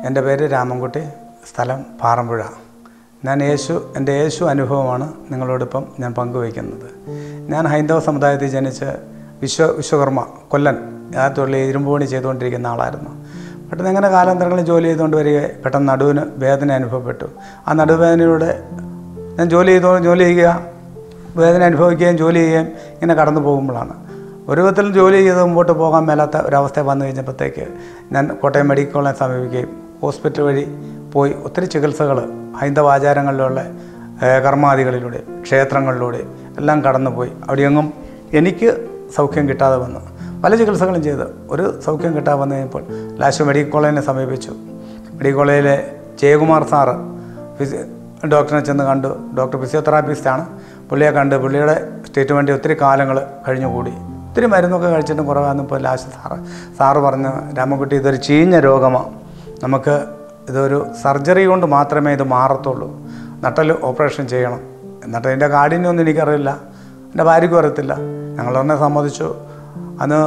എൻ്റെ പേര് രാമൻകുട്ടി സ്ഥലം പാറമ്പുഴ ഞാൻ യേശു എൻ്റെ യേശു അനുഭവമാണ് നിങ്ങളോടൊപ്പം ഞാൻ പങ്കുവയ്ക്കുന്നത് ഞാൻ ഹൈന്ദവ സമുദായത്തിൽ ജനിച്ച് വിശ്വ വിശ്വകർമ്മ കൊല്ലൻ ആ തൊഴിൽ ഇരുമ്പ് പണി ചെയ്തുകൊണ്ടിരിക്കുന്ന ആളായിരുന്നു പെട്ടെന്ന് എങ്ങനെ കാലാന്തരങ്ങളിൽ ജോലി ചെയ്തുകൊണ്ട് വരിക പെട്ടെന്ന് നടുവിന് വേദന അനുഭവപ്പെട്ടു ആ നടുവേദനയുടെ ഞാൻ ജോലി ചെയ്തോ ജോലി ചെയ്യുക വേദന അനുഭവിക്കുകയും ജോലി ചെയ്യുകയും ഇങ്ങനെ കടന്നു പോകുമ്പോഴാണ് ഒരു വിധത്തിൽ ജോലി ചെയ്ത് മുമ്പോട്ട് പോകാൻ മേലാത്ത ഒരവസ്ഥ വന്നു കഴിഞ്ഞപ്പോഴത്തേക്ക് ഞാൻ കോട്ടയം മെഡിക്കൽ കോളേജ് സമീപിക്കുകയും ഹോസ്പിറ്റൽ വഴി പോയി ഒത്തിരി ചികിത്സകൾ ഹൈന്ദവ ആചാരങ്ങളിലുള്ള ഏഹ്, കർമാദികളിലൂടെ ക്ഷേത്രങ്ങളിലൂടെ എല്ലാം കടന്നുപോയി അവിടെയെങ്ങും എനിക്ക് സൗഖ്യം കിട്ടാതെ വന്നു പല ചികിത്സകളും ചെയ്ത് ഒരു സൗഖ്യം കിട്ടാതെ വന്നു കഴിഞ്ഞപ്പോൾ ലാസ്റ്റ് മെഡിക്കൽ കോളേജിനെ സമീപിച്ചു മെഡിക്കൽ കോളേജിലെ ജയകുമാർ സാറ് ഫിസി ഡോക്ടറിനെ ചെന്ന് കണ്ടു ഡോക്ടർ ഫിസിയോതെറാപ്പിസ്റ്റാണ് പുള്ളിയെ കണ്ട് പുള്ളിയുടെ ട്രീറ്റ്മെൻറ്റ് ഒത്തിരി കാലങ്ങൾ കഴിഞ്ഞുകൂടി ഒത്തിരി മരുന്നൊക്കെ കഴിച്ചിട്ടും കുറവാകുന്നപ്പോൾ ലാസ്റ്റ് സാറ് സാറ് പറഞ്ഞു രാമൻകുട്ടി ഇതൊരു ചീഞ്ഞ രോഗമാണ് നമുക്ക് ഇതൊരു സർജറി കൊണ്ട് മാത്രമേ ഇത് മാറത്തുള്ളൂ നട്ടൽ ഓപ്പറേഷൻ ചെയ്യണം എന്നിട്ട് അതിൻ്റെ കാഠിന്യമൊന്നും എനിക്കറിയില്ല എൻ്റെ ഭാര്യയ്ക്കും അറിയത്തില്ല ഞങ്ങൾ തന്നെ സമ്മതിച്ചു അന്ന്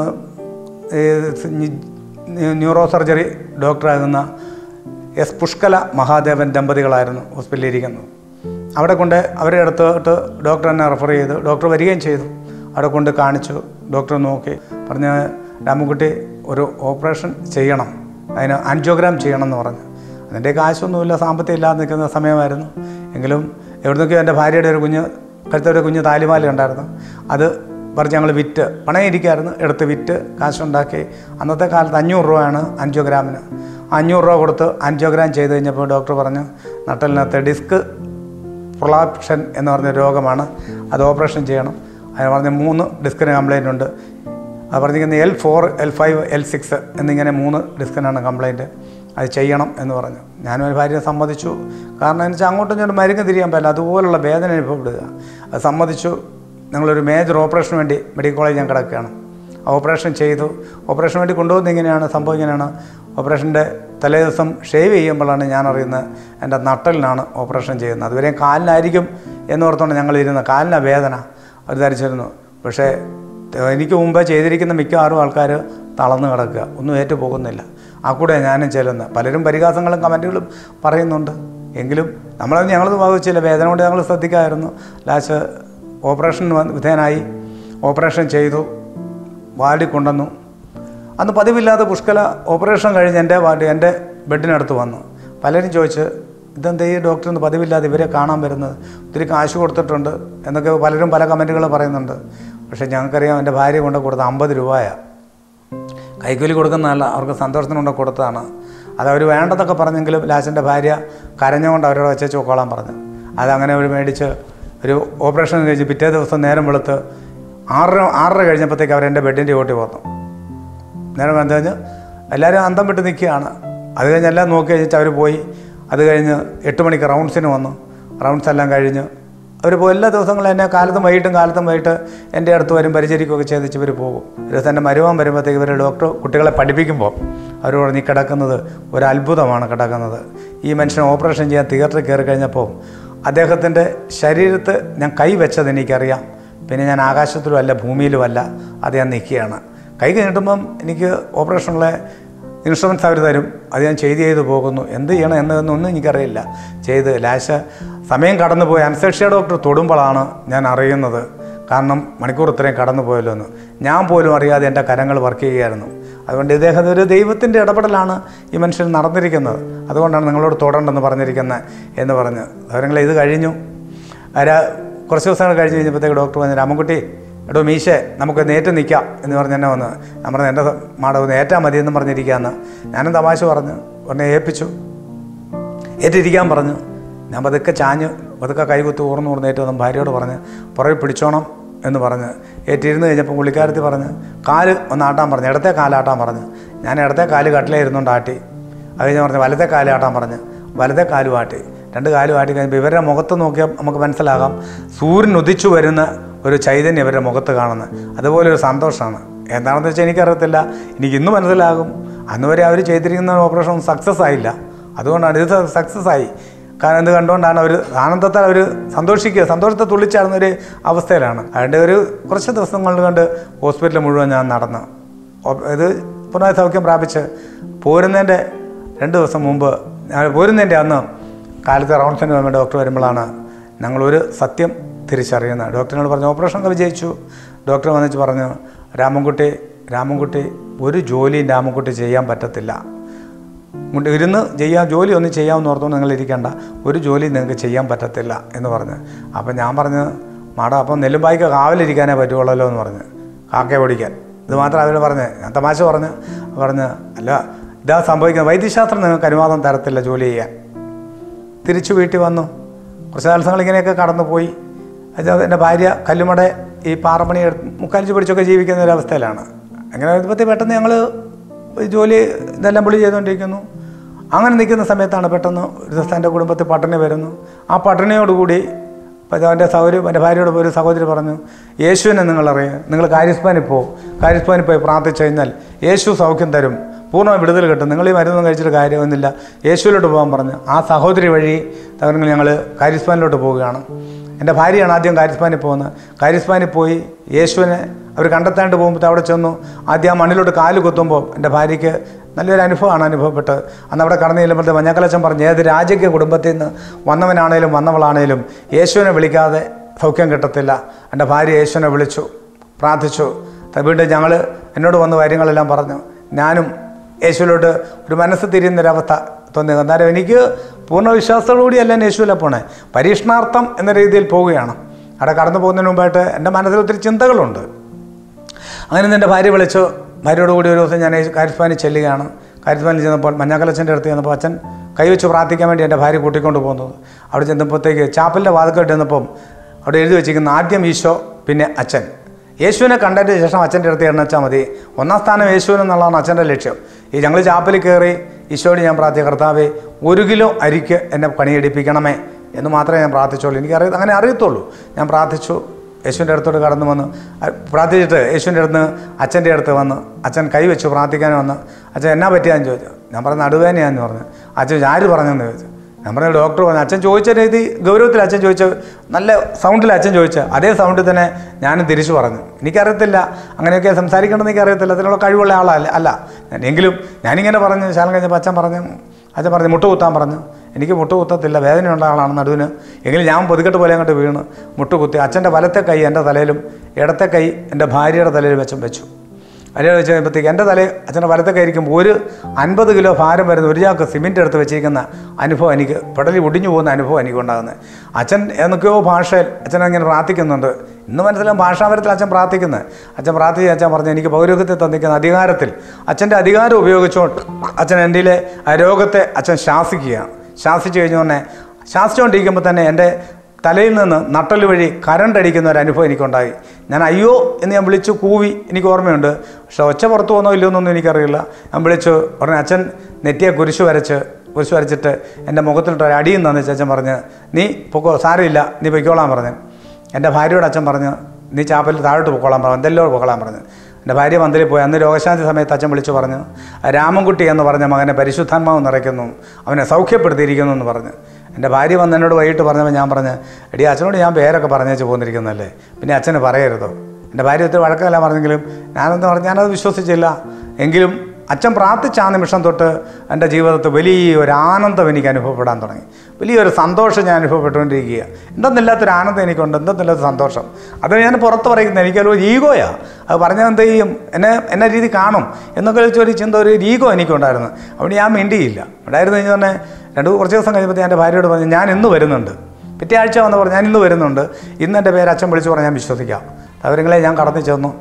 ഈ ന്യൂ- ന്യൂറോ സർജറി ഡോക്ടറാകുന്ന എസ് പുഷ്കല മഹാദേവൻ ദമ്പതികളായിരുന്നു ഹോസ്പിറ്റലിൽ ഇരിക്കുന്നത് അവിടെ കൊണ്ട് അവരെ അടുത്തോട്ട് ഡോക്ടർ എന്നെ റെഫർ ചെയ്തു ഡോക്ടർ വരികയും ചെയ്തു അവിടെ കൊണ്ട് കാണിച്ചു ഡോക്ടർ നോക്കി പറഞ്ഞ് രാമൻകുട്ടി ഒരു ഓപ്പറേഷൻ ചെയ്യണം അതിന് ആൻജിയോഗ്രാം ചെയ്യണം എന്ന് പറഞ്ഞു അതിൻ്റെ കാശൊന്നുമില്ല സാമ്പത്തികം ഇല്ലാതെ നിൽക്കുന്ന സമയമായിരുന്നു എങ്കിലും എവിടുന്നൊക്കെയോ എൻ്റെ ഭാര്യയുടെ ഒരു കുഞ്ഞ് കഴുത്തൊരു കുഞ്ഞ് താലിമാല ഉണ്ടായിരുന്നു അത് പറഞ്ഞ് ഞങ്ങൾ വിറ്റ് പണയിരിക്കായിരുന്നു എടുത്ത് വിറ്റ് കാശുണ്ടാക്കി അന്നത്തെ കാലത്ത് അഞ്ഞൂറ് രൂപയാണ് അഞ്ചോഗ്രാമിന് അഞ്ഞൂറ് രൂപ കൊടുത്ത് അഞ്ചോഗ്രാം ചെയ്ത് കഴിഞ്ഞപ്പോൾ ഡോക്ടർ പറഞ്ഞു നട്ടലിനകത്ത് ഡിസ്ക് പ്രൊലാപ്ഷൻ എന്ന് പറഞ്ഞ രോഗമാണ് അത് ഓപ്പറേഷൻ ചെയ്യണം അതിന് പറഞ്ഞ മൂന്ന് ഡിസ്കിന് കംപ്ലൈൻ്റ് ഉണ്ട് അത് പറഞ്ഞിരിക്കുന്നത് L four L five L six എന്നിങ്ങനെ മൂന്ന് ഡിസ്കിനാണ് കംപ്ലൈൻറ്റ് അത് ചെയ്യണം എന്ന് പറഞ്ഞു ഞാനും ഒരു ഭാര്യയെ സമ്മതിച്ചു കാരണം എന്ന് വെച്ചാൽ അങ്ങോട്ടും ഇങ്ങോട്ടും മരുന്ന് തിരിയാൻ പറ്റില്ല അതുപോലുള്ള വേദന അനുഭവപ്പെടുക അത് സമ്മതിച്ചു ഞങ്ങളൊരു മേജർ ഓപ്പറേഷന് വേണ്ടി മെഡിക്കൽ കോളേജ് ഞാൻ കിടക്കുകയാണ് ആ ഓപ്പറേഷൻ ചെയ്തു ഓപ്പറേഷൻ വേണ്ടി കൊണ്ടുപോകുന്നത് ഇങ്ങനെയാണ് സംഭവം ഇങ്ങനെയാണ് ഓപ്പറേഷൻ്റെ തലേ ദിവസം ഷേവ് ചെയ്യുമ്പോഴാണ് ഞാൻ അറിയുന്നത് എൻ്റെ നട്ടലിനാണ് ഓപ്പറേഷൻ ചെയ്യുന്നത് അതുവരെയും കാലിനായിരിക്കും എന്നോർത്തോണ്ട് ഞങ്ങൾ ഇരുന്ന് കാലിനാണ് വേദന അത് ധരിച്ചിരുന്നു പക്ഷേ എനിക്ക് മുമ്പേ ചെയ്തിരിക്കുന്ന മിക്കവാറും ആൾക്കാർ തളർന്നു കിടക്കുക ഒന്നും ഏറ്റു പോകുന്നില്ല ആ കൂടെ ഞാനും ചെല്ലുന്നത് പലരും പരിഹാസങ്ങളും കമൻറ്റുകളും പറയുന്നുണ്ട് എങ്കിലും നമ്മളത് ഞങ്ങളത് ഭാവിച്ചില്ല വേദന കൊണ്ട് ഞങ്ങൾ ശ്രദ്ധിക്കാമായിരുന്നു ലാസ്റ്റ് ഓപ്പറേഷൻ വന്ന് വിധേയനായി ഓപ്പറേഷൻ ചെയ്തു വാർഡിൽ കൊണ്ടുവന്നു അന്ന് പതിവില്ലാതെ പുഷ്കല ഓപ്പറേഷൻ കഴിഞ്ഞ് എൻ്റെ വാർഡ് എൻ്റെ ബെഡിനടുത്ത് വന്നു പലരും ചോദിച്ച് ഇതെന്താ ഈ ഡോക്ടറിന് പതിവില്ലാതെ ഇവരെ കാണാൻ വരുന്നത് ഒത്തിരി കാശ് കൊടുത്തിട്ടുണ്ട് എന്നൊക്കെ പലരും പല കമൻറ്റുകൾ പറയുന്നുണ്ട് പക്ഷേ ഞങ്ങൾക്കറിയാം എൻ്റെ ഭാര്യ കൊണ്ട് കൊടുത്ത അമ്പത് രൂപയാണ് കൈക്കൂലി കൊടുക്കുന്നതല്ല അവർക്ക് സന്തോഷത്തിന് കൊണ്ട് കൊടുത്തതാണ് അത് അവർ വേണ്ടെന്നൊക്കെ പറഞ്ഞെങ്കിലും ലാസിൻ്റെ ഭാര്യ കരഞ്ഞുകൊണ്ട് അവരോട് വെച്ചു നോക്കോളാൻ പറഞ്ഞു അതങ്ങനെ അവർ മേടിച്ച് ഒരു ഓപ്പറേഷൻ കഴിഞ്ഞ് പിറ്റേ ദിവസം നേരം വെളുത്ത് ആറര ആറര കഴിഞ്ഞപ്പോഴത്തേക്ക് അവർ എൻ്റെ ബെഡിൻ്റെ ഓട്ടി വന്നു നേരം എന്താ കഴിഞ്ഞ് എല്ലാവരും അന്തം വിട്ട് നിൽക്കുകയാണ് അത് കഴിഞ്ഞ് എല്ലാം നോക്കി കഴിഞ്ഞിട്ട് അവർ പോയി അത് കഴിഞ്ഞ് എട്ട് മണിക്ക് റൗണ്ട്സിന് വന്നു റൗണ്ട്സ് എല്ലാം കഴിഞ്ഞ് അവർ പോയി എല്ലാ ദിവസങ്ങളും എന്നെ കാലത്തും വൈകിട്ടും കാലത്തും വൈകിട്ട് എൻ്റെ അടുത്ത് വരും പരിചരിക്കുകയൊക്കെ ചെയ്തിച്ച് ഇവർ പോകും ഒരു ദിവസം എൻ്റെ മരുവാൻ വരുമ്പോഴത്തേക്ക് ഇവർ ഡോക്ടർ കുട്ടികളെ പഠിപ്പിക്കുമ്പോൾ അവർ പറഞ്ഞ് ഈ കിടക്കുന്നത് ഒരു അത്ഭുതമാണ് കിടക്കുന്നത് ഈ മനുഷ്യനെ ഓപ്പറേഷൻ ചെയ്യാൻ തിയേറ്ററിൽ കയറി കഴിഞ്ഞപ്പോൾ അദ്ദേഹത്തിൻ്റെ ശരീരത്ത് ഞാൻ കൈ വെച്ചത് എനിക്കറിയാം പിന്നെ ഞാൻ ആകാശത്തിലും അല്ല ഭൂമിയിലും അല്ല അത് ഞാൻ നിൽക്കുകയാണ് കൈ നീട്ടുമ്പം എനിക്ക് ഓപ്പറേഷനുള്ള ഇൻസ്ട്രുമെൻറ്റ്സ് അവർ തരും അത് ഞാൻ ചെയ്ത് ചെയ്ത് പോകുന്നു എന്ത് ചെയ്യണം എന്നതൊന്നും എനിക്കറിയില്ല ചെയ്ത് ലാശ സമയം കടന്നു പോയി അനസ്തേഷ്യ ഡോക്ടർ തൊടുമ്പോഴാണ് ഞാൻ അറിയുന്നത് കാരണം മണിക്കൂർ ഇത്രയും കടന്നു പോയല്ലോ എന്ന് ഞാൻ പോലും അറിയാതെ എൻ്റെ കരങ്ങൾ വർക്ക് ചെയ്യുകയായിരുന്നു അതുകൊണ്ട് ഇദ്ദേഹം ഒരു ദൈവത്തിൻ്റെ ഇടപെടലാണ് ഈ മനുഷ്യൻ നടന്നിരിക്കുന്നത് അതുകൊണ്ടാണ് നിങ്ങളോട് തൊടണ്ടെന്ന് പറഞ്ഞിരിക്കുന്നത് എന്ന് പറഞ്ഞ് അവരെങ്കിലും ഇത് കഴിഞ്ഞു ആരാ കുറച്ച് ദിവസങ്ങൾ കഴിഞ്ഞ് കഴിഞ്ഞപ്പോഴത്തേക്ക് ഡോക്ടർ പറഞ്ഞു രാമൻകുട്ടി എടോ മീശേ നമുക്ക് നേറ്റ് നിൽക്കാം എന്ന് പറഞ്ഞ് എന്നെ വന്ന് ഞാൻ പറഞ്ഞു എൻ്റെ മാടവ് നേറ്റാൽ മതി എന്ന് പറഞ്ഞിരിക്കാമെന്ന് ഞാനും തമാശ പറഞ്ഞു ഉടനെ ഏൽപ്പിച്ചു ഏറ്റിരിക്കാൻ പറഞ്ഞു ഞാൻ പതുക്കെ ചാഞ്ഞ് പതുക്കെ കൈകുത്തി ഊർന്ന് ഊർന്നേറ്റ് വന്നു ഭാര്യയോട് പറഞ്ഞ് പുറകെ പിടിച്ചോണം എന്ന് പറഞ്ഞ് ഏറ്റിരുന്ന് കഴിഞ്ഞപ്പോൾ പുള്ളിക്കാരത്തി പറഞ്ഞ് കാല് ഒന്ന് ആട്ടാൻ പറഞ്ഞു ഇടത്തെ കാലാട്ടാൻ പറഞ്ഞു ഞാൻ ഇടത്തെ കാല് കട്ടിലായിരുന്നുകൊണ്ട് ആട്ടി അത് കഴിഞ്ഞ് പറഞ്ഞ് വലത്തെ കാല് ആട്ടാൻ പറഞ്ഞ് വലത്തെ കാലും ആട്ടി രണ്ട് കാലും ആട്ടി കഴിഞ്ഞപ്പോൾ ഇവരുടെ മുഖത്ത് നോക്കിയാൽ നമുക്ക് മനസ്സിലാകാം സൂര്യൻ ഉദിച്ചു വരുന്ന ഒരു ചൈതന്യം ഇവരുടെ മുഖത്ത് കാണുന്നത് അതുപോലെ ഒരു സന്തോഷമാണ് എന്താണെന്ന് വെച്ചാൽ എനിക്കറിയത്തില്ല എനിക്ക് ഇന്ന് മനസ്സിലാകും അന്ന് വരെ അവർ ചെയ്തിരിക്കുന്ന ഓപ്പറേഷൻ സക്സസ് ആയില്ല അതുകൊണ്ടാണ് ഇത് സക്സസ് ആയി കാരണം ഇത് കണ്ടുകൊണ്ടാണ് അവർ ആനന്ദത്താൽ അവർ സന്തോഷിക്കുക സന്തോഷത്തെ തുള്ളിച്ചാടുന്ന ഒരു അവസ്ഥയിലാണ് അതുകൊണ്ട് ഒരു കുറച്ച് ദിവസങ്ങൾ കൊണ്ട് ഹോസ്പിറ്റൽ മുഴുവൻ ഞാൻ നടന്നു ഓ- ഇത് പുനഃ സൗഖ്യം പ്രാപിച്ച് പോരുന്നതിൻ്റെ രണ്ട് ദിവസം മുമ്പ് ഞാൻ പോരുന്നതിൻ്റെ അന്ന് കാലത്ത് റൗണ്ട്സിന് വരുമ്പോൾ ഡോക്ടർ വരുമ്പോഴാണ് ഞങ്ങളൊരു സത്യം തിരിച്ചറിയുന്നത് ഡോക്ടറിനോട് പറഞ്ഞു ഓപ്പറേഷനൊക്കെ വിജയിച്ചു ഡോക്ടർ വന്നിച്ച് പറഞ്ഞു രാമൻകുട്ടി രാമൻകുട്ടി ഒരു ജോലിയും രാമൻകുട്ടി ചെയ്യാൻ പറ്റത്തില്ല മുണ്ട് ഇരുന്ന് ചെയ്യാൻ ജോലി ഒന്നും ചെയ്യാമെന്ന് ഓർത്തു നിങ്ങൾ ഇരിക്കേണ്ട ഒരു ജോലി നിങ്ങൾക്ക് ചെയ്യാൻ പറ്റത്തില്ല എന്ന് പറഞ്ഞ് അപ്പം ഞാൻ പറഞ്ഞു മാഡം അപ്പം നെല്ലുമ്പായിക്ക് കാവലിരിക്കാനേ പറ്റുള്ളല്ലോ എന്ന് പറഞ്ഞ് കാക്കയെ ഓടിക്കാൻ ഇത് മാത്രം അവർ പറഞ്ഞ് ഞാൻ തമാശ പറഞ്ഞ് പറഞ്ഞ് അല്ല ഇതാ സംഭവിക്കുന്നത് വൈദ്യശാസ്ത്രം നിങ്ങൾക്ക് അനുവാദം തരത്തില്ല ജോലി ചെയ്യാൻ തിരിച്ചു വീട്ടിൽ വന്നു കുറച്ച് ദിവസങ്ങൾ ഇങ്ങനെയൊക്കെ കടന്നു പോയി അത് എൻ്റെ ഭാര്യ കല്ലുമട ഈ പാറമണി എടുത്ത് മുക്കാലിച്ച് പിടിച്ചൊക്കെ ജീവിക്കുന്ന ഒരു അവസ്ഥയിലാണ് അങ്ങനെ വരുമ്പോഴത്തേ പെട്ടെന്ന് ഞങ്ങൾ ജോലി ഇതെല്ലാം പുള്ളി ചെയ്തുകൊണ്ടിരിക്കുന്നു അങ്ങനെ നിൽക്കുന്ന സമയത്താണ് പെട്ടെന്ന് ഒരു ദിവസം എൻ്റെ കുടുംബത്തിൽ പട്ടിണി വരുന്നു ആ പട്ടിണിയോടുകൂടി അപ്പോൾ അവൻ്റെ സൗകര്യം എൻ്റെ ഭാര്യയോട് ഒരു സഹോദരി പറഞ്ഞു യേശുവിനെ നിങ്ങളറിയാം നിങ്ങൾ കാര്യസ്പാനിൽ പോകും കാര്യസ്പാനിൽ പോയി പ്രാർത്ഥിച്ചു കഴിഞ്ഞാൽ യേശു സൗഖ്യം തരും പൂർണ്ണമായി വിടുതൽ കിട്ടും നിങ്ങൾ ഈ മരുന്നൊന്നും കഴിച്ചിട്ട് കാര്യമൊന്നുമില്ല യേശുവിലോട്ട് പോകാൻ പറഞ്ഞു ആ സഹോദരി വഴി തകർന്ന് ഞങ്ങൾ കാര്യസ്പാനിലോട്ട് പോവുകയാണ് എൻ്റെ ഭാര്യയാണ് ആദ്യം കാര്യസ്പാനിൽ പോകുന്നത് കാര്യസ്പാനിൽ പോയി യേശുവിനെ അവർ കണ്ടെത്താണ്ട് പോകുമ്പോൾ അവിടെ ചെന്നു ആദ്യം ആ മണ്ണിലോട്ട് കാല് കുത്തുമ്പോൾ എൻ്റെ ഭാര്യയ്ക്ക് നല്ലൊരു അനുഭവമാണ് അനുഭവപ്പെട്ടത് അന്ന് അവിടെ കടന്നു ചെല്ലുമ്പോഴത്തെ മഞ്ഞക്കലച്ചൻ പറഞ്ഞു ഏത് രാജകീയ കുടുംബത്തിൽ നിന്ന് വന്നവനാണേലും വന്നവളാണേലും യേശുവിനെ വിളിക്കാതെ സൗഖ്യം കിട്ടത്തില്ല എൻ്റെ ഭാര്യ യേശുവിനെ വിളിച്ചു പ്രാർത്ഥിച്ചു ത- വീണ്ടും ഞങ്ങൾ എന്നോട് വന്ന കാര്യങ്ങളെല്ലാം പറഞ്ഞു ഞാനും യേശുവിലോട്ട് ഒരു മനസ്സ് തിരിയുന്നൊരവസ്ഥ തോന്നി അന്നേരം എനിക്ക് പൂർണ്ണ വിശ്വാസത്തോടുകൂടിയല്ല ഞാൻ യേശുവിലെ പോണേ പരീക്ഷണാർത്ഥം എന്ന രീതിയിൽ പോവുകയാണ് അവിടെ കടന്നു പോകുന്നതിന് മുമ്പായിട്ട് എൻ്റെ മനസ്സിൽ ഒത്തിരി ചിന്തകളുണ്ട് അങ്ങനെ ഇന്ന് എൻ്റെ ഭാര്യ വിളിച്ചു ഭാര്യയോട് കൂടി ഒരു ദിവസം ഞാൻ കാരിസ്പാനിൽ ചെല്ലുകയാണ് കാരിസ്പാനിൽ ചെന്നപ്പോൾ മഞ്ഞാക്കലച്ചൻ്റെ അടുത്ത് ചെന്നപ്പോൾ അച്ഛൻ കൈവച്ച് പ്രാർത്ഥിക്കാൻ വേണ്ടി എൻ്റെ ഭാര്യ കൂട്ടിക്കൊണ്ട് പോകുന്നത് അവിടെ ചെന്നപ്പോഴത്തേക്ക് ചാപ്പലിൻ്റെ വാതിൽക്കൽ ചെന്നപ്പോൾ അവിടെ എഴുതി വെച്ചിരിക്കുന്ന ആദ്യം ഈശോ പിന്നെ അച്ഛൻ യേശുവിനെ കണ്ടതിന് ശേഷം അച്ഛൻ്റെ അടുത്ത് എണ്ണച്ചാൽ മതി ഒന്നാം സ്ഥാനം യേശുവിനെന്നുള്ളതാണ് അച്ഛൻ്റെ ലക്ഷ്യം ഈ ഞങ്ങൾ ചാപ്പലിൽ കയറി ഈശോയോട് ഞാൻ പ്രാർത്ഥിച്ച കർത്താവേ ഒരു കിലോ അരിക്ക് എന്നെ പണിയെടുപ്പിക്കണമേ എന്ന് മാത്രമേ ഞാൻ പ്രാർത്ഥിച്ചുള്ളൂ എനിക്കറിയ അങ്ങനെ അറിയത്തുള്ളൂ ഞാൻ പ്രാർത്ഥിച്ചു യേശുവിൻ്റെ അടുത്തോട്ട് കടന്നു വന്നു അ- പ്രാർത്ഥിച്ചിട്ട് യേശുവിൻ്റെ അടുത്ത് അച്ഛൻ്റെ അടുത്ത് വന്ന് അച്ഛൻ കൈ വെച്ച് പ്രാർത്ഥിക്കാൻ വന്ന് അച്ഛൻ എന്നാ പറ്റിയാന്ന് ചോദിച്ചു ഞാൻ പറഞ്ഞു നടുവേനയാന്ന് പറഞ്ഞു അച്ഛൻ ചോദിച്ചു, ആര് പറഞ്ഞെന്ന് ചോദിച്ചു ഞാൻ പറഞ്ഞു ഡോക്ടർ പറഞ്ഞു അച്ഛൻ ചോദിച്ച രീതി ഗൗരവത്തിൽ അച്ഛൻ ചോദിച്ച നല്ല സൗണ്ടിൽ അച്ഛൻ ചോദിച്ച അതേ സൗണ്ടിൽ തന്നെ ഞാനും തിരിച്ചു പറഞ്ഞു എനിക്കറിയത്തില്ല അങ്ങനെയൊക്കെ സംസാരിക്കണമെന്ന് എനിക്കറിയത്തില്ല അതിനുള്ള കഴിവുള്ള ആളല്ല അല്ല ഞാൻ- എങ്കിലും ഞാനിങ്ങനെ പറഞ്ഞു ശാലം കഴിഞ്ഞപ്പോൾ അച്ഛൻ പറഞ്ഞു അച്ഛൻ പറഞ്ഞു മുട്ട് കുത്താൻ പറഞ്ഞു എനിക്ക് മുട്ട് കുത്തത്തില്ല വേദനയുള്ള ആളാണ് നടുവിന് എങ്കിലും ഞാൻ പൊതുക്കെട്ട് പോലെ അങ്ങോട്ട് വീണ് മുട്ട് കുത്തി അച്ഛൻ്റെ വലത്തെ കൈ എൻ്റെ തലയിലും ഇടത്തെ കൈ എൻ്റെ ഭാര്യയുടെ തലയിൽ വെച്ചും വെച്ചു അതിനെ വെച്ച് കഴിയുമ്പോഴത്തേക്ക് എൻ്റെ തലയിൽ അച്ഛൻ്റെ വലത്തെ കൈയിരിക്കുമ്പോൾ ഒരു അൻപത് കിലോ ഭാരം വരുന്ന ഒരു ചാക്ക് സിമെൻ്റ് എടുത്ത് വെച്ചിരിക്കുന്ന അനുഭവം എനിക്ക് പെടലി ഒടിഞ്ഞു പോകുന്ന അനുഭവം എനിക്ക് ഉണ്ടാകുന്നത് അച്ഛൻ എന്നൊക്കെയോ ഭാഷയിൽ അച്ഛൻ അങ്ങനെ പ്രാർത്ഥിക്കുന്നുണ്ട് ഇന്ന് മനസ്സിലാവും ഭാഷാപരത്തിൽ അച്ഛൻ പ്രാർത്ഥിക്കുന്നത് അച്ഛൻ പ്രാർത്ഥിച്ച് അച്ഛൻ പറഞ്ഞു എനിക്ക് പൗരോഗത്തെ തന്നിക്കുന്ന അധികാരത്തിൽ അച്ഛൻ്റെ അധികാരം ഉപയോഗിച്ചുകൊണ്ട് അച്ഛൻ എൻ്റെ ആ രോഗത്തെ അച്ഛൻ ശാസിക്കുകയാണ് ശാസിച്ചു കഴിഞ്ഞോന്നെ ശാസിച്ചുകൊണ്ടിരിക്കുമ്പോൾ തന്നെ എൻ്റെ തലയിൽ നിന്ന് നട്ടൽ വഴി കരണ്ട് അടിക്കുന്ന ഒരു അനുഭവം എനിക്കുണ്ടായി ഞാൻ അയ്യോ എന്ന് ഞാൻ വിളിച്ചു കൂവി എനിക്ക് ഓർമ്മയുണ്ട് പക്ഷെ ഒച്ച പുറത്തു വന്നോ ഇല്ലയോ എന്നൊന്നും എനിക്കറിയില്ല ഞാൻ വിളിച്ചു ഉടനെ അച്ഛൻ നെറ്റിയെ കുരിശ് വരച്ച് കുരിശ് വരച്ചിട്ട് എൻ്റെ മുഖത്തിലിട്ട് ഒരു അടിയും തന്നു അച്ഛൻ പറഞ്ഞ് നീ പൊക്കോ സാരമില്ല നീ പൊയ്ക്കോളാൻ പറഞ്ഞു എൻ്റെ ഭാര്യയോട് അച്ഛൻ പറഞ്ഞു നീ ചാപ്പലിൽ താഴോട്ട് പൊക്കോളാൻ പറഞ്ഞു എന്തെല്ലോ പൊക്കോളാൻ പറഞ്ഞു എൻ്റെ ഭാര്യ മന്ദിരിൽ പോയി അന്ന് രോഗശാന്തി സമയത്ത് അച്ഛൻ വിളിച്ചു പറഞ്ഞു രാമൻകുട്ടി എന്ന് പറഞ്ഞ മകനെ പരിശുദ്ധാത്മാവ് നിറയ്ക്കുന്നു അവനെ സൗഖ്യപ്പെടുത്തിയിരിക്കുന്നു എന്ന് പറഞ്ഞു എൻ്റെ ഭാര്യ വന്ന് എന്നോട് വൈകിട്ട് പറഞ്ഞപ്പോൾ ഞാൻ പറഞ്ഞു എടി അച്ഛനോട് ഞാൻ പേരൊക്കെ പറഞ്ഞേച്ച് പോന്നിരിക്കുന്നല്ലേ പിന്നെ അച്ഛന് പറയരുതോ എൻ്റെ ഭാര്യ ഒത്തിരി വഴക്കമെല്ലാം പറഞ്ഞെങ്കിലും ഞാനെന്ന് പറഞ്ഞു ഞാനത് വിശ്വസിച്ചില്ല എങ്കിലും അച്ഛൻ പ്രാർത്ഥിച്ച ആ നിമിഷം തൊട്ട് എൻ്റെ ജീവിതത്തിൽ വലിയൊരു ആനന്ദം എനിക്ക് അനുഭവപ്പെടാൻ തുടങ്ങി വലിയൊരു സന്തോഷം ഞാൻ അനുഭവപ്പെട്ടുകൊണ്ടിരിക്കുക എന്തെന്നില്ലാത്തൊരു ആനന്ദം എനിക്കുണ്ട് എന്തെന്നില്ലാത്ത സന്തോഷം അത് ഞാൻ പുറത്ത് പറയുന്നത് എനിക്കൊരു ഈഗോയാ അത് പറഞ്ഞാൽ എന്ത് ചെയ്യും എന്നെ എന്നെ രീതി കാണും എന്നൊക്കെ ഒരു ചിന്ത ഒരു ഈഗോ എനിക്കുണ്ടായിരുന്നു അവിടെ ഞാൻ മിണ്ടിയില്ല ഉണ്ടായിരുന്നു കഴിഞ്ഞാൽ തന്നെ രണ്ട് കുറച്ച് ദിവസം കഴിഞ്ഞപ്പോൾ എൻ്റെ ഭാര്യയോട് പറഞ്ഞു ഞാൻ ഇന്ന് വരുന്നുണ്ട് പിറ്റേ ആഴ്ച വന്ന് പറഞ്ഞു ഞാൻ ഇന്ന് വരുന്നുണ്ട് ഇന്ന് എൻ്റെ പേര് അച്ഛൻ വിളിച്ചു പറഞ്ഞാൽ ഞാൻ വിശ്വസിക്കാം അവരിങ്ങളെ ഞാൻ കടന്നു ചെന്നു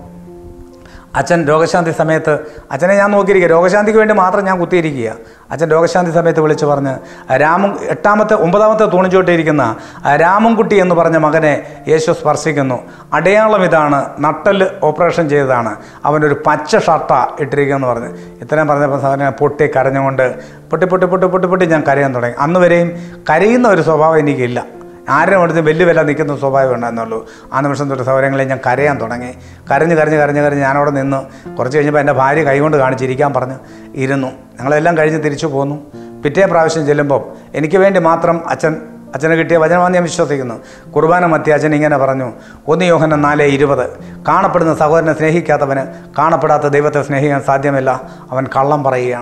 അച്ഛൻ രോഗശാന്തി സമയത്ത് അച്ഛനെ ഞാൻ നോക്കിയിരിക്കുക രോഗശാന്തിക്ക് വേണ്ടി മാത്രം ഞാൻ കുത്തിയിരിക്കുക അച്ഛൻ രോഗശാന്തി സമയത്ത് വിളിച്ച് പറഞ്ഞ് രാമൻ എട്ടാമത്തെ ഒമ്പതാമത്തെ തൂണിച്ചോട്ടിരിക്കുന്ന രാമൻകുട്ടി എന്ന് പറഞ്ഞ മകനെ യേശു സ്പർശിക്കുന്നു അടയാളം ഇതാണ് നട്ടല് ഓപ്പറേഷൻ ചെയ്തതാണ് അവനൊരു പച്ച ഷർട്ട ഇട്ടിരിക്കുകയെന്ന് പറഞ്ഞ് ഇത്രയും പറഞ്ഞപ്പോൾ സാധനം പൊട്ടി കരഞ്ഞുകൊണ്ട് പൊട്ടി പൊട്ടി പൊട്ടി പൊട്ടി പൊട്ടി ഞാൻ കരയാൻ തുടങ്ങി അന്ന് വരെയും കരയുന്ന ഒരു സ്വഭാവം എനിക്കില്ല ആരുടെ അടുത്ത് വലിയ വില നിൽക്കുന്ന സ്വഭാവം ഉണ്ടായിരുന്നുള്ളൂ ആ നിമിഷം തൊട്ട് സൗകര്യങ്ങളെ ഞാൻ കരയാൻ തുടങ്ങി കരഞ്ഞ് കരഞ്ഞ് കരഞ്ഞ് കരഞ്ഞ് ഞാനവിടെ നിന്ന് കുറച്ച് കഴിഞ്ഞപ്പോൾ എൻ്റെ ഭാര്യ കൈകൊണ്ട് കാണിച്ചിരിക്കാൻ പറഞ്ഞ് ഇരുന്നു ഞങ്ങളെല്ലാം കഴിഞ്ഞ് തിരിച്ചു പോന്നു പിറ്റേ പ്രാവശ്യം ചെല്ലുമ്പോൾ എനിക്ക് വേണ്ടി മാത്രം അച്ഛൻ അച്ഛന് കിട്ടിയ വചനമാണെന്ന് ഞാൻ വിശ്വസിക്കുന്നു കുർബാന മധ്യ അച്ഛൻ ഇങ്ങനെ പറഞ്ഞു ഒന്ന് യോഹന നാല് ഇരുപത് കാണപ്പെടുന്ന സഹോദരനെ സ്നേഹിക്കാത്തവന് കാണപ്പെടാത്ത ദൈവത്തെ സ്നേഹിക്കാൻ സാധ്യമല്ല അവൻ കള്ളം പറയുകയാണ്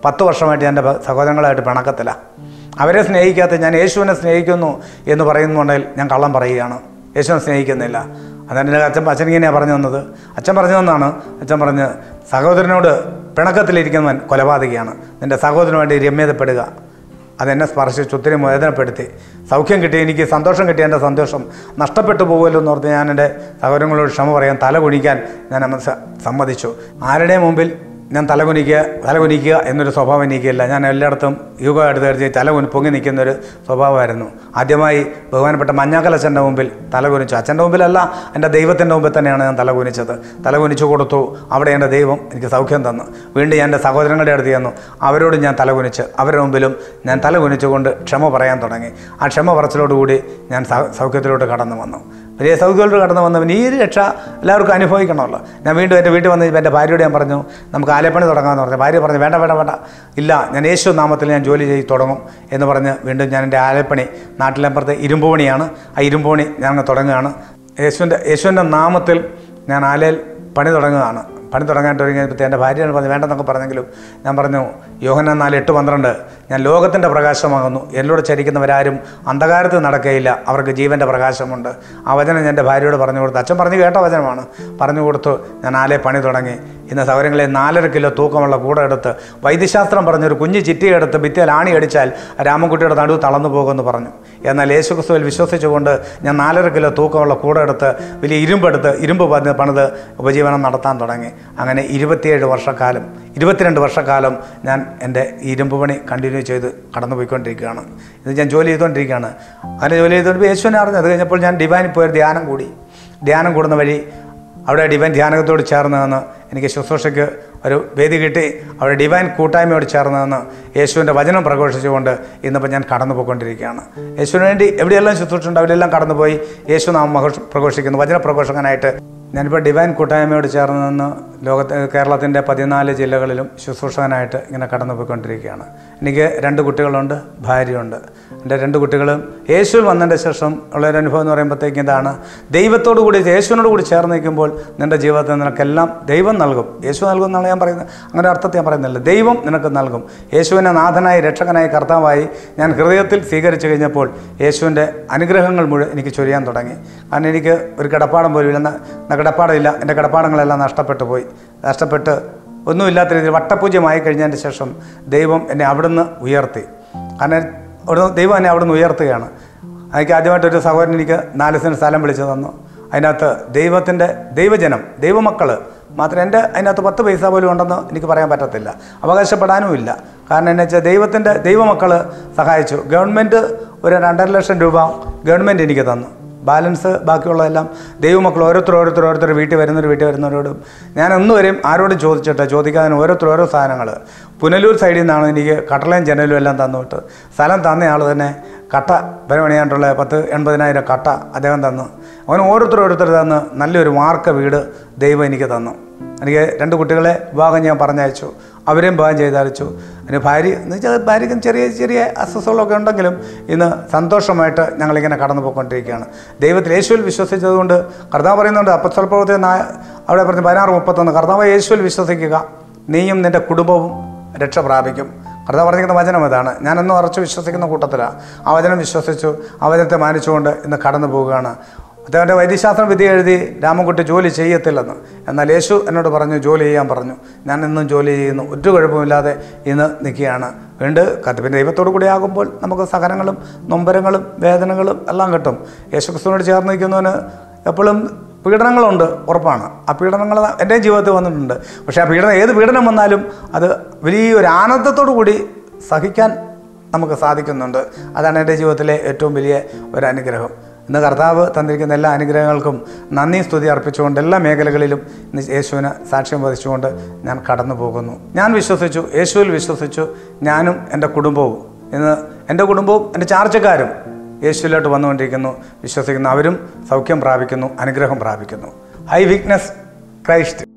പത്ത് വർഷമായിട്ട് എൻ്റെ സഹോദരങ്ങളായിട്ട് പിണക്കത്തില്ല അവരെ സ്നേഹിക്കാത്ത ഞാൻ യേശുവിനെ സ്നേഹിക്കുന്നു എന്ന് പറയുന്നുണ്ടെങ്കിൽ ഞാൻ കള്ളം പറയുകയാണ് യേശുവിനെ സ്നേഹിക്കുന്നില്ല അതാണ് എൻ്റെ അച്ഛൻ അച്ഛൻ ഇങ്ങനെയാണ് പറഞ്ഞു തന്നത് അച്ഛൻ പറഞ്ഞു തന്നാണ് അച്ഛൻ പറഞ്ഞ് സഹോദരനോട് പിണക്കത്തിലിരിക്കുന്നവൻ കൊലപാതകയാണ് നിൻ്റെ സഹോദരന് വേണ്ടി രമ്യതപ്പെടുക അതെന്നെ സ്പർശിച്ച് ഒത്തിരി വേദനപ്പെടുത്തി സൗഖ്യം കിട്ടി എനിക്ക് സന്തോഷം കിട്ടിയ എൻ്റെ സന്തോഷം നഷ്ടപ്പെട്ടു പോകുമല്ലോ എന്ന് ഓർത്ത് ഞാൻ എൻ്റെ സഹോദരങ്ങളോട് ക്ഷമ പറയാൻ തല കുനിക്കാൻ ഞാൻ അന്ന് സ- സമ്മതിച്ചു ആരുടെയും മുമ്പിൽ ഞാൻ തല കുനിക്കുക തല കുനിക്കുക എന്നൊരു സ്വഭാവം എനിക്കില്ല ഞാൻ എല്ലായിടത്തും യുഗ എടുത്ത് കരുതി തല കുനി പൊങ്ങി നിൽക്കുന്നൊരു സ്വഭാവമായിരുന്നു ആദ്യമായി ബഹുമാനപ്പെട്ട മഞ്ഞാക്കൽ അച്ഛൻ്റെ മുമ്പിൽ തല കുനിച്ചു അച്ഛൻ്റെ മുമ്പിലല്ല എൻ്റെ ദൈവത്തിൻ്റെ മുമ്പിൽ തന്നെയാണ് ഞാൻ തല കുനിച്ചത് തല കുനിച്ചു കൊടുത്തു അവിടെ എൻ്റെ ദൈവം എനിക്ക് സൗഖ്യം തന്നു വീണ്ടും ഞാൻ എൻ്റെ സഹോദരങ്ങളുടെ അടുത്ത് ചെന്നു അവരോട് ഞാൻ തല കുനിച്ച് അവരുടെ മുമ്പിലും ഞാൻ തല കുനിച്ചുകൊണ്ട് ക്ഷമ പറയാൻ തുടങ്ങി ആ ക്ഷമ പറച്ചിലോടുകൂടി ഞാൻ സൗ- സൗഖ്യത്തിലോട്ട് കടന്നു വന്നു വലിയ സൗഖ്യത്തിലോട്ട് കടന്നു വന്നവൻ ഈ ഒരു രക്ഷ എല്ലാവർക്കും അനുഭവിക്കണമല്ലോ ഞാൻ വീണ്ടും എൻ്റെ വീട്ടിൽ വന്ന് എൻ്റെ ഭാര്യയോട് ഞാൻ പറഞ്ഞു നമുക്ക് ആലപ്പണി തുടങ്ങാമെന്ന് പറഞ്ഞു ഭാര്യ പറഞ്ഞു വേണ്ട വേണ്ട വേണ്ട ഇല്ല ഞാൻ യേശു നാമത്തിൽ ഞാൻ ജോലി ചെയ്ത് തുടങ്ങും എന്ന് പറഞ്ഞ് വീണ്ടും ഞാൻ എൻ്റെ ആലപ്പണി നാട്ടിലപ്പുറത്ത് ഇരുമ്പുപണിയാണ് ആ ഇരുമ്പുപണി ഞാൻ അങ്ങ് തുടങ്ങുകയാണ് യേശുവിൻ്റെ യേശുവിൻ്റെ നാമത്തിൽ ഞാൻ ആലയിൽ പണി തുടങ്ങുകയാണ് പണി തുടങ്ങാൻ തുടങ്ങിയപ്പോൾ എൻ്റെ ഭാര്യയാണ് പറഞ്ഞു വേണ്ടെന്നൊക്കെ പറഞ്ഞെങ്കിലും ഞാൻ പറഞ്ഞു യോഹന നാല് എട്ട് പന്ത്രണ്ട് ഞാൻ ലോകത്തിൻ്റെ പ്രകാശമാകുന്നു എന്നോട് ചരിക്കുന്നവരാരും അന്ധകാരത്ത് നടക്കുകയില്ല അവർക്ക് ജീവൻ്റെ പ്രകാശമുണ്ട് ആ വചനം ഞാൻ എൻ്റെ ഭാര്യയോട് പറഞ്ഞു കൊടുത്തു അച്ഛൻ പറഞ്ഞു കേട്ട വചനമാണ് പറഞ്ഞു കൊടുത്തു ഞാൻ ആലേ പണി തുടങ്ങി ഇന്ന് സൗകര്യങ്ങളെ നാലര കിലോ തൂക്കമുള്ള കൂടെ എടുത്ത് വൈദ്യശാസ്ത്രം പറഞ്ഞൊരു കുഞ്ഞ് ചിറ്റിയെടുത്ത് ഭിത്തിയിൽ ആണി അടിച്ചാൽ രാമൻകുട്ടിയുടെ നടുവ് തളർന്നു പോകുമെന്ന് പറഞ്ഞു എന്നാൽ യേശുക്രിസ്തുവിൽ വിശ്വസിച്ചുകൊണ്ട് ഞാൻ നാലര കിലോ തൂക്കമുള്ള കൂടെ എടുത്ത് വലിയ ഇരുമ്പെടുത്ത് ഇരുമ്പ് പണിത് പണിത് ഉപജീവനം നടത്താൻ തുടങ്ങി അങ്ങനെ ഇരുപത്തിയേഴ് വർഷക്കാലം ഇരുപത്തിരണ്ട് വർഷക്കാലം ഞാൻ എൻ്റെ ഈ ഇരുമ്പ് പണി കണ്ടിന്യൂ ചെയ്ത് കടന്നു പോയിക്കൊണ്ടിരിക്കുകയാണ് ഇത് ഞാൻ ജോലി ചെയ്തുകൊണ്ടിരിക്കുകയാണ് അങ്ങനെ ജോലി ചെയ്തുകൊണ്ട് യേശുവിനെ അറിഞ്ഞു അത് കഴിഞ്ഞപ്പോൾ ഞാൻ ഡിവൈനിൽ പോയൊരു ധ്യാനം കൂടി ധ്യാനം കൂടുന്ന വഴി അവിടെ ഡിവൈൻ ധ്യാനത്തോട് ചേർന്ന് നിന്ന് എനിക്ക് ശുശ്രൂഷയ്ക്ക് ഒരു വേദി കിട്ടി അവിടെ ഡിവൈൻ കൂട്ടായ്മയോട് ചേർന്ന് നിന്ന് യേശുവിൻ്റെ വചനം പ്രഘോഷിച്ചുകൊണ്ട് ഇന്നിപ്പോൾ ഞാൻ കടന്നു പോയിക്കൊണ്ടിരിക്കുകയാണ് യേശുവിന് വേണ്ടി എവിടെയെല്ലാം ശുശ്രൂഷയുണ്ട് അവിടെയെല്ലാം കടന്നുപോയി യേശു നാം മഹോഷ് പ്രഘോഷിക്കുന്നു വചന പ്രഘോഷകനായിട്ട് ഞാനിപ്പോൾ ഡിവൈൻ കൂട്ടായ്മയോട് ചേർന്ന് നിന്ന് ലോകത്തെ കേരളത്തിൻ്റെ പതിനാല് ജില്ലകളിലും ശുശ്രൂഷകനായിട്ട് ഇങ്ങനെ കടന്നു പോയിക്കൊണ്ടിരിക്കുകയാണ് എനിക്ക് രണ്ട് കുട്ടികളുണ്ട് ഭാര്യയുണ്ട് എൻ്റെ രണ്ട് കുട്ടികളും യേശുവിൽ വന്നതിൻ്റെ ശേഷം ഉള്ളൊരു അനുഭവം എന്ന് പറയുമ്പോഴത്തേക്ക് ഇതാണ് ദൈവത്തോടു കൂടി യേശുവിനോട് കൂടി ചേർന്ന് നിൽക്കുമ്പോൾ നിൻ്റെ ജീവിതത്തിൽ നിനക്കെല്ലാം ദൈവം നൽകും യേശു നൽകും എന്നാണ് ഞാൻ പറയുന്നത് അങ്ങനെ അർത്ഥത്തിൽ ഞാൻ പറയുന്നില്ല ദൈവം നിനക്ക് നൽകും യേശുവിനെ നാഥനായി രക്ഷകനായി കർത്താവായി ഞാൻ ഹൃദയത്തിൽ സ്വീകരിച്ചു കഴിഞ്ഞപ്പോൾ യേശുവിൻ്റെ അനുഗ്രഹങ്ങൾ മുഴുവൻ എനിക്ക് ചൊരിയാൻ തുടങ്ങി കാരണം എനിക്ക് ഒരു കിടപ്പാടം പോലും ഇല്ല ന- കിടപ്പാടമില്ല എൻ്റെ കിടപ്പാടങ്ങളെല്ലാം നഷ്ടപ്പെട്ടു പോയി നഷ്ടപ്പെട്ട് ഒന്നുമില്ലാത്ത രീതിയിൽ വട്ടപൂജ്യമായി കഴിഞ്ഞതിന് ശേഷം ദൈവം എന്നെ അവിടുന്ന് ഉയർത്തി കാരണം അവിടുന്ന് ദൈവം എന്നെ അവിടുന്ന് ഉയർത്തുകയാണ് എനിക്ക് ആദ്യമായിട്ടൊരു സഹോദരൻ എനിക്ക് നാല് സെൻറ്റ് സ്ഥലം വിളിച്ചു തന്നു അതിനകത്ത് ദൈവത്തിൻ്റെ ദൈവജനം ദൈവമക്കൾ മാത്രം എൻ്റെ അതിനകത്ത് പത്ത് പൈസ പോലും ഉണ്ടെന്ന് എനിക്ക് പറയാൻ പറ്റത്തില്ല അവകാശപ്പെടാനും ഇല്ല കാരണം എന്നു വെച്ചാൽ ദൈവത്തിൻ്റെ ദൈവമക്കൾ സഹായിച്ചു ഗവൺമെൻറ് ഒരു രണ്ടര ലക്ഷം രൂപ ഗവൺമെൻറ് എനിക്ക് തന്നു ബാലൻസ് ബാക്കിയുള്ളതെല്ലാം ദൈവമക്കൾ ഓരോരുത്തർ ഓരോരുത്തർ ഓരോരുത്തർ വീട്ടിൽ വരുന്നവർ വീട്ടിൽ വരുന്നവരോടും ഞാൻ ഒന്നുവരെയും ആരോടും ചോദിച്ചിട്ട് ചോദിക്കാതെ ഓരോരുത്തർ ഓരോ സാധനങ്ങൾ പുനലൂർ സൈഡിൽ നിന്നാണ് എനിക്ക് കട്ടളയും ജനലും എല്ലാം തന്നുവിട്ട് സ്ഥലം തന്നയാൾ തന്നെ കട്ട പരമണിയാണ്ടുള്ള പത്ത് എൺപതിനായിരം കട്ട അദ്ദേഹം തന്നു അവന് ഓരോരുത്തർ ഓരോരുത്തർ തന്ന് നല്ലൊരു മാർക്ക വീട് ദൈവം എനിക്ക് തന്നു എനിക്ക് രണ്ട് കുട്ടികളെ വിവാഹം ഞാൻ പറഞ്ഞയച്ചു അവരെയും വിവാഹം ചെയ്തയച്ചു അതിന് ഭാര്യ എന്ന് വെച്ചാൽ ഭാര്യയ്ക്കും ചെറിയ ചെറിയ അസ്വസ്ഥകളൊക്കെ ഉണ്ടെങ്കിലും ഇന്ന് സന്തോഷമായിട്ട് ഞങ്ങളിങ്ങനെ കടന്നു പോയിക്കൊണ്ടിരിക്കുകയാണ് ദൈവത്തിൽ യേശുവിൽ വിശ്വസിച്ചതുകൊണ്ട് കർത്താവ് പറയുന്നുണ്ട് അപ്പസ്വൽ പ്രവൃത്തി നാ അവിടെ പറഞ്ഞ് പതിനാറ് മുപ്പത്തൊന്ന് കർത്താവ് യേശുവിൽ വിശ്വസിക്കുക നീയും നിൻ്റെ കുടുംബവും രക്ഷ പ്രാപിക്കും കർത്താവ് പറഞ്ഞിരിക്കുന്ന വചനം ഇതാണ് ഞാനെന്നും ഉറച്ചു വിശ്വസിക്കുന്ന കൂട്ടത്തിലാണ് ആ വചനം വിശ്വസിച്ചു ആ വചനത്തെ മാനിച്ചുകൊണ്ട് ഇന്ന് കടന്നു പോവുകയാണ് അദ്ദേഹത്തിൻ്റെ വൈദ്യശാസ്ത്രം വിധി എഴുതി രാമൻകുട്ടി ജോലി ചെയ്യത്തില്ലെന്ന് എന്നാൽ യേശു എന്നോട് പറഞ്ഞു ജോലി ചെയ്യാൻ പറഞ്ഞു ഞാൻ ഇന്നും ജോലി ചെയ്യുന്നു ഒരു കുഴപ്പമില്ലാതെ ഇന്ന് നിൽക്കുകയാണ് വീണ്ട് കത്തിപ്പിൻ്റെ ദൈവത്തോടു കൂടി ആകുമ്പോൾ നമുക്ക് സഹനങ്ങളും നൊമ്പരങ്ങളും വേദനകളും എല്ലാം കിട്ടും യേശു ക്രിസ്തുവിനോട് ചേർന്ന് നിൽക്കുന്നവന് എപ്പോഴും പീഡനങ്ങളുണ്ട് ഉറപ്പാണ് ആ പീഡനങ്ങൾ എൻ്റെ ജീവിതത്തിൽ വന്നിട്ടുണ്ട് പക്ഷേ ആ പീഡനം ഏത് പീഡനം വന്നാലും അത് വലിയൊരു ആനന്ദത്തോടു കൂടി സഹിക്കാൻ നമുക്ക് സാധിക്കുന്നുണ്ട് അതാണ് എൻ്റെ ജീവിതത്തിലെ ഏറ്റവും വലിയ ഒരു അനുഗ്രഹം ഇന്ന് കർത്താവ് തന്നിരിക്കുന്ന എല്ലാ അനുഗ്രഹങ്ങൾക്കും നന്ദി സ്തുതി അർപ്പിച്ചുകൊണ്ട് എല്ലാ മേഖലകളിലും ഇന്ന് യേശുവിന് സാക്ഷ്യം വഹിച്ചുകൊണ്ട് ഞാൻ കടന്നു പോകുന്നു ഞാൻ വിശ്വസിച്ചു യേശുവിൽ വിശ്വസിച്ചു ഞാനും എൻ്റെ കുടുംബവും ഇന്ന് എൻ്റെ കുടുംബവും എൻ്റെ ചാർച്ചക്കാരും യേശുവിലോട്ട് വന്നുകൊണ്ടിരിക്കുന്നു വിശ്വസിക്കുന്നു അവരും സൗഖ്യം പ്രാപിക്കുന്നു അനുഗ്രഹം പ്രാപിക്കുന്നു ഹൈ വീക്ക്നെസ് ക്രൈസ്റ്റ്